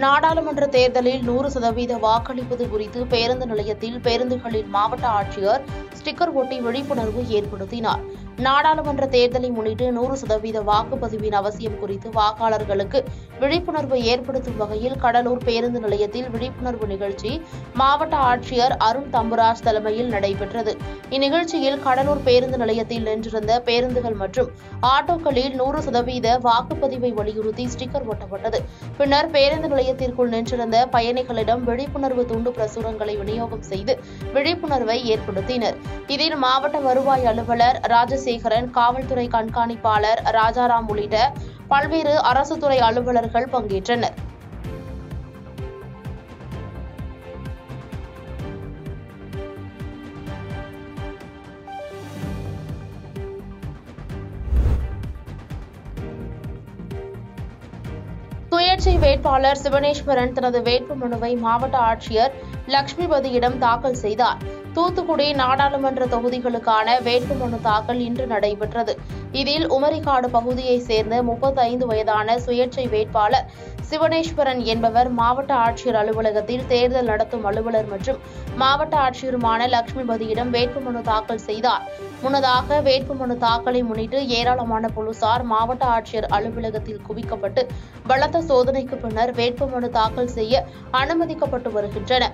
நாடாளுமன்ற தேர்தலில் நூறு சதவீத வாக்களிப்பது குறித்து பேருந்து நிலையத்தில் பேருந்துகளில் மாவட்ட ஆட்சியர் ஸ்டிக்கர் ஒட்டி விழிப்புணர்வு ஏற்படுத்தினார் நாடாளுமன்ற தேர்தலை முன்னிட்டு நூறு சதவீத வாக்குப்பதிவின் அவசியம் குறித்து வாக்காளர்களுக்கு விழிப்புணர்வு ஏற்படுத்தும் வகையில் கடலூர் பேருந்து நிலையத்தில் விழிப்புணர்வு நிகழ்ச்சி மாவட்ட ஆட்சியர் அருண் தம்புராஜ் தலைமையில் நடைபெற்றது இந்நிகழ்ச்சியில் கடலூர் பேருந்து நிலையத்தில் நின்றிருந்த பேருந்துகள் மற்றும் ஆட்டோக்களில் நூறு சதவீத வாக்குப்பதிவை வலியுறுத்தி ஸ்டிக்கர் ஒட்டப்பட்டது பின்னர் பேருந்து நிலையத்திற்குள் நின்றிருந்த பயணிகளிடம் விழிப்புணர்வு துண்டு பிரசுரங்களை விநியோகம் செய்து விழிப்புணர்வை ஏற்படுத்தினர் இதில் மாவட்ட வருவாய் அலுவலர் ராஜசேகரன் காவல்துறை கண்காணிப்பாளர் ராஜாராம் உள்ளிட்ட பல்வேறு அரசு துறை அலுவலர்கள் பங்கேற்றனர் சுயேட்சை வேட்பாளர் சிவனேஸ்வரன் தனது வேட்புமனுவை மாவட்ட ஆட்சியர் லட்சுமிபதியிடம் தாக்கல் செய்தார் தூத்துக்குடி நாடாளுமன்ற தொகுதிகளுக்கான வேட்புமனு தாக்கல் இன்று நடைபெற்றது இதில் உமரிக்காடு பகுதியைச் சேர்ந்த முப்பத்தைந்து வயதான சுயேட்சை வேட்பாளர் சிவனேஸ்வரன் என்பவர் மாவட்ட ஆட்சியர் அலுவலகத்தில் தேர்தல் நடத்தும் அலுவலர் மற்றும் மாவட்ட ஆட்சியருமான லட்சுமிபதியிடம் வேட்புமனு தாக்கல் செய்தார் முன்னதாக வேட்புமனு தாக்கலை முன்னிட்டு ஏராளமான போலீசார் மாவட்ட ஆட்சியர் அலுவலகத்தில் குவிக்கப்பட்டு பலத்த சோதனைக்கு பின்னர் வேட்புமனு தாக்கல் செய்ய அனுமதிக்கப்பட்டு வருகின்றனர்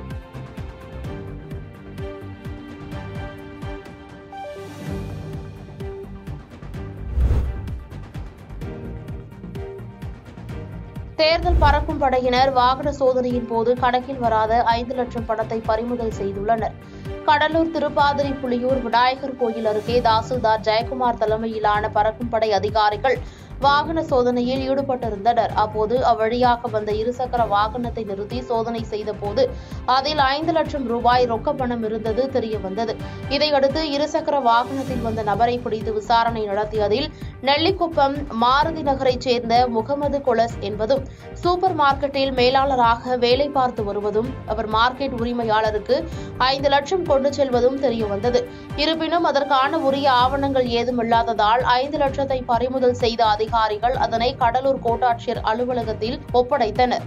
தேர்தல் பறக்கும் படையினர் வாகன சோதனையின் போது கணக்கில் வராத ஐந்து லட்சம் பணத்தை பறிமுதல் செய்துள்ளனர் கடலூர் திருப்பாதிரி புலியூர் விநாயகர் கோயில் அருகே தாசில்தார் ஜெயக்குமார் தலைமையிலான பறக்கும் படை அதிகாரிகள் வாகன சோதனையில் ஈடுபட்டிருந்தனர் அப்போது அவ்வழியாக வந்த இருசக்கர வாகனத்தை நிறுத்தி சோதனை செய்தபோது அதில் ஐந்து லட்சம் ரூபாய் ரொக்க பணம் இருந்தது தெரியவந்தது இதையடுத்து இருசக்கர வாகனத்தில் வந்த நபரை பிடித்து விசாரணை நடத்தியதில் நெல்லிக்குப்பம் மாருதி நகரைச் சேர்ந்த முகமது கொலஸ் என்பதும் சூப்பர் மார்க்கெட்டில் மேலாளராக வேலை பார்த்து வருவதும் அவர் மார்க்கெட் உரிமையாளருக்கு ஐந்து லட்சம் கொண்டு செல்வதும் தெரியவந்தது இருப்பினும் அதற்கான உரிய ஆவணங்கள் ஏதும் இல்லாததால் ஐந்து லட்சத்தை பறிமுதல் செய்த அதிகாரிகள் அதனை கடலூர் கோட்டாட்சியர் அலுவலகத்தில் ஒப்படைத்தனர்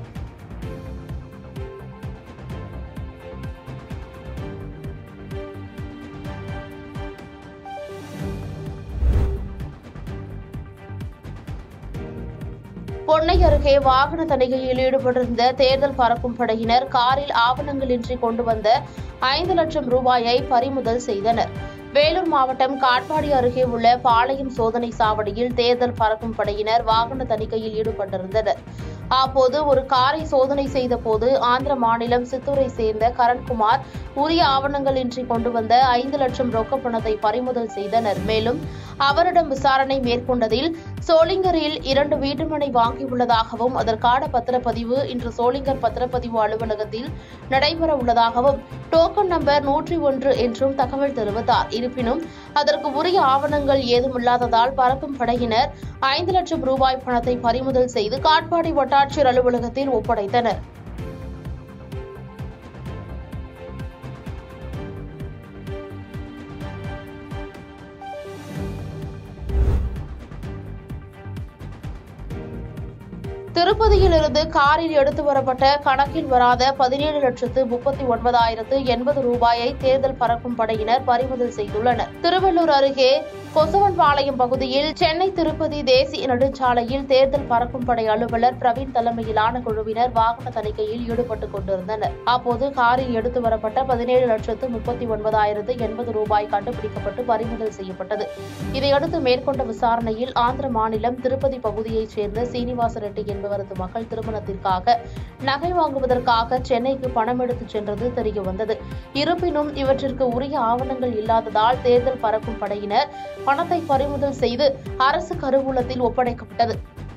பொன்னை அருகே வாகன தணிக்கையில் ஈடுபட்டிருந்த தேர்தல் பறக்கும் படையினர் காரில் ஆவணங்களின்றி கொண்டு வந்த ஐந்து லட்சம் ரூபாயை பறிமுதல் செய்தனர் வேலூர் மாவட்டம் காட்பாடி அருகே உள்ள பாளையம் சோதனை சாவடியில் தேர்தல் பறக்கும் படையினர் வாகன தணிக்கையில் ஈடுபட்டிருந்தனர் அப்போது ஒரு காரை சோதனை செய்த போது ஆந்திர மாநிலம் சித்தூரை சேர்ந்த கரண்குமார் உரிய ஆவணங்களின்றி கொண்டு வந்த ஐந்து லட்சம் ரொக்க பணத்தை பறிமுதல் செய்தனர் மேலும் அவரிடம் விசாரணை மேற்கொண்டதில் சோளிங்கரில் இரண்டு வீட்டுமனை வாங்கியுள்ளதாகவும் அதற்கான பத்திரப்பதிவு இன்று சோளிங்கர் பத்திரப்பதிவு அலுவலகத்தில் நடைபெற உள்ளதாகவும் டோக்கன் நம்பர் நூற்றி ஒன்று என்றும் தகவல் தெரிவித்தார் இருப்பினும் அதற்கு உரிய ஆவணங்கள் ஏதும் இல்லாததால் பறக்கும் படையினர் ஐந்து லட்சம் ரூபாய் பணத்தை பறிமுதல் செய்து காட்பாடி வட்டாட்சியர் அலுவலகத்தில் ஒப்படைத்தனர் திருப்பதியிலிருந்து காரில் எடுத்து வரப்பட்ட கணக்கில் வராத பதினேழு லட்சத்து முப்பத்தி ஒன்பதாயிரத்து எண்பது ரூபாயை தேர்தல் பறக்கும் படையினர் பறிமுதல் செய்துள்ளனர் திருவள்ளூர் அருகே கொசவன்பாளையம் பகுதியில் சென்னை திருப்பதி தேசிய நெடுஞ்சாலையில் தேர்தல் பறக்கும் படை அலுவலர் பிரவீன் தலைமையிலான குழுவினர் வாகன தணிக்கையில் ஈடுபட்டுக் கொண்டிருந்தனர் அப்போது காரில் எடுத்து வரப்பட்ட பதினேழு லட்சத்து முப்பத்தி ஒன்பதாயிரத்து எண்பது ரூபாய் கண்டுபிடிக்கப்பட்டு பறிமுதல் செய்யப்பட்டது இதையடுத்து மேற்கொண்ட விசாரணையில் ஆந்திர மாநிலம் திருப்பதி பகுதியைச் சேர்ந்த சீனிவாச ரெட்டி என்பவரது மகள் திருமணத்திற்காக நகை வாங்குவதற்காக சென்னைக்கு பணம் எடுத்துச் சென்றது தெரியவந்தது இருப்பினும் இவற்றிற்கு உரிய ஆவணங்கள் இல்லாததால் தேர்தல் பறக்கும் படையினர் பணத்தை பறிமுதல் செய்து அரசு கருவூலத்தில் ஒப்படைக்கப்பட்டது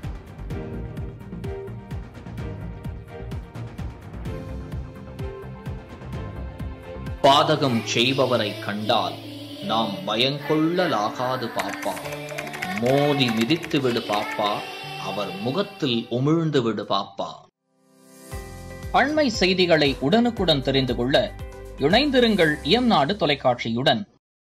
பாதகம் செய்பவரை கண்டால் நாம் பயங்கொள்ளலாகாது பாப்பா மோதி மிதித்து விடு பாப்பா அவர் முகத்தில் உமிழ்ந்து விடு பாப்பா அண்மை செய்திகளை உடனுக்குடன் தெரிந்து கொள்ள இணைந்திருங்கள் இயம்நாடு தொலைக்காட்சியுடன்